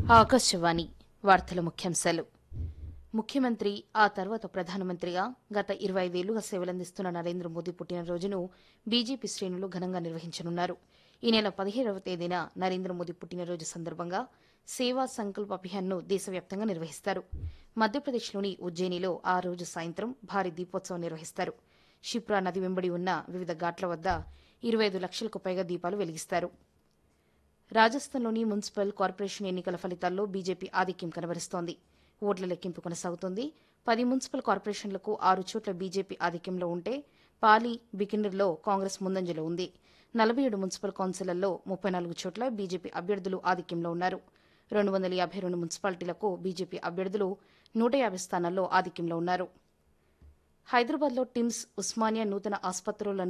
ఆకాశవాణి వార్తల ముఖ్యాంశాలు ముఖ్యమంత్రి ఆ తర్వాత ప్రధానమంత్రిగా గత ఇరవై ఐదేళ్లుగా సేవలందిస్తున్న నరేంద్ర మోదీ పుట్టినరోజును బీజేపీ శ్రేణులు ఘనంగా నిర్వహించనున్నారు ఈ నెల పదిహేడవ తేదీన నరేంద్ర మోదీ పుట్టినరోజు సందర్భంగా సేవా సంకల్ప్ అభియాన్ను దేశవ్యాప్తంగా నిర్వహిస్తారు మధ్యప్రదేశ్లోని ఉజ్జయినిలో ఆ రోజు సాయంత్రం భారీ దీపోత్సవం నిర్వహిస్తారు షిప్రా నది వెంబడి ఉన్న వివిధ ఘాట్ల వద్ద ఇరవై ఐదు లక్షలకు పైగా దీపాలు వెలిగిస్తారు రాజస్థాన్లోని మున్సిపల్ కార్పొరేషన్ ఎన్నికల ఫలితాల్లో బీజేపీ ఆధిక్యం కనబరుస్తోంది ఓట్ల లెక్కింపు కొనసాగుతోంది పది మున్సిపల్ కార్పొరేషన్లకు ఆరు చోట్ల బీజేపీ ఆధిక్యంలో ఉంటే పాలి బికినీర్లో కాంగ్రెస్ ముందంజలో ఉంది నలభై ఏడు మున్సిపల్ కౌన్సిళ్లలో ముప్పై నాలుగు చోట్ల బీజేపీ అభ్యర్థులు ఆధిక్యంలో ఉన్నారు రెండు వందల యాభై రెండు మున్సిపాలిటీలకు బీజేపీ అభ్యర్థులు నూట యాభై స్థానాల్లో ఆధిక్యంలో ఉన్నారు హైదరాబాద్లో టిమ్స్ ఉస్మానియా నూతన ఆసుపత్రుల